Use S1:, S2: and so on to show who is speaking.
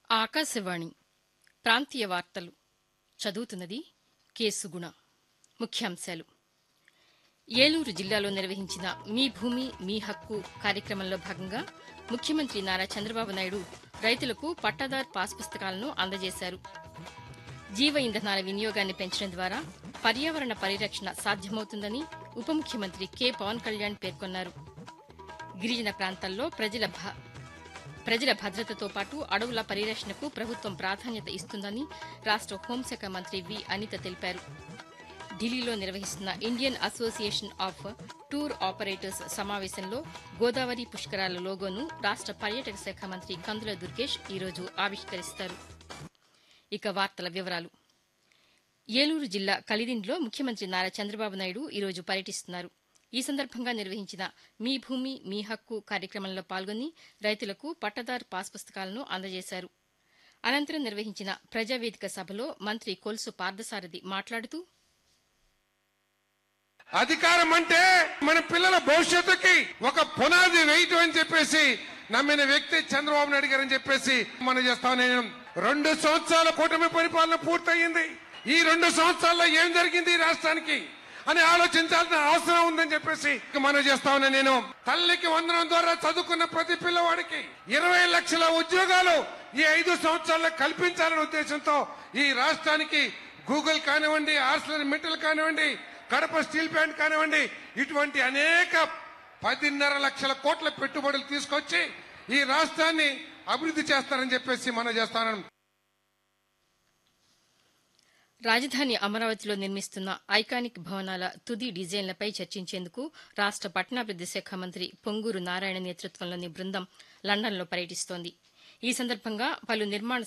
S1: ఆకాశవాణి ప్రాంతీయ వార్తలు చదువుతున్నది కె సుగుణ ముఖ్యాంశాలు ఏలూరు జిల్లాలో నిర్వహించిన మీ భూమి మీ హక్కు కార్యక్రమంలో భాగంగా ముఖ్యమంత్రి నారా చంద్రబాబు నాయుడు రైతులకు పట్టాదార్ పాస్ పుస్తకాలను అందజేశారు జీవ ఇంధనాల వినియోగాన్ని పెంచడం ద్వారా పర్యావరణ పరిరక్షణ సాధ్యమవుతుందని ఉప ముఖ్యమంత్రి కె పవన్ కళ్యాణ్ పేర్కొన్నారు గిరిజన ప్రాంతాల్లో ప్రజల భ- ప్రజల భద్రతతో పాటు అడవుల పరిరక్షణకు ప్రభుత్వం ప్రాధాన్యత ఇస్తుందని రాష్ట హోంశాఖ మంత్రి వి అనిత తెలిపారు ఢిల్లీలో నిర్వహిస్తున్న Indian association of tour operators సమావేశంలో గోదావరి పుష్కరాల లోగోను రాష్ట పర్యాటక శాఖ మంత్రి కందుల దుర్గేష్ ఈరోజు ఆవిష్కరిస్తారు ఇక వార్తల వివరాలు ఏలూరు జిల్లా కలిదిండ్లో ముఖ్యమంత్రి నారా చంద్రబాబు నాయుడు ఈరోజు పర్యటిస్తున్నారు ఈ సందర్భంగా నిర్వహించిన మీ భూమి మీ హక్కు కార్యక్రమంలో పాల్గొని రైతులకు పట్టదారు పాస్ పుస్తకాలను అందజేశారు అనంతరం నిర్వహించిన ప్రజావేదిక సభలో మంత్రి కొలుసు పార్థసారథి మాట్లాడుతూ
S2: అధికారం అంటే మన పిల్లల భవిష్యత్తుకి ఒక పునాది వేయటం అని చెప్పేసి నమ్మిన వ్యక్తి చంద్రబాబు నాయుడు గారు అని చెప్పేసి మనం చేస్తాం నేను రెండు సంవత్సరాల కూటమి పరిపాలన పూర్తయింది ఈ రెండు సంవత్సరాల్లో ఏం జరిగింది ఈ రాష్ట్రానికి అని ఆలోచించాల్సిన అవసరం ఉందని చెప్పేసి మనం చేస్తా ఉన్నా నేను తల్లికి వందనం ద్వారా చదువుకున్న ప్రతి పిల్లవాడికి ఇరవై లక్షల ఉద్యోగాలు ఈ ఐదు సంవత్సరాల్లో కల్పించాలనే ఉద్దేశంతో ఈ రాష్ట్రానికి గూగుల్ కానివ్వండి ఆర్సలర్ మెటల్ కానివ్వండి కడప స్టీల్ ప్లాంట్ కానివ్వండి ఇటువంటి అనేక పదిన్నర లక్షల కోట్ల పెట్టుబడులు తీసుకొచ్చి ఈ రాష్ట్రాన్ని అభివృద్ధి చేస్తారని చెప్పేసి మనం చేస్తాను
S1: రాజధాని అమరావతిలో నిర్మిస్తున్న ఐకానిక్ భవనాల తుది డిజైన్లపై చర్చించేందుకు రాష్ట పట్టణాభివృద్ది శాఖ మంత్రి పొంగూరు నారాయణ నేతృత్వంలోని బృందం లండన్లో పర్యటిస్తోంది ఈ సందర్భంగా పలు నిర్మాణ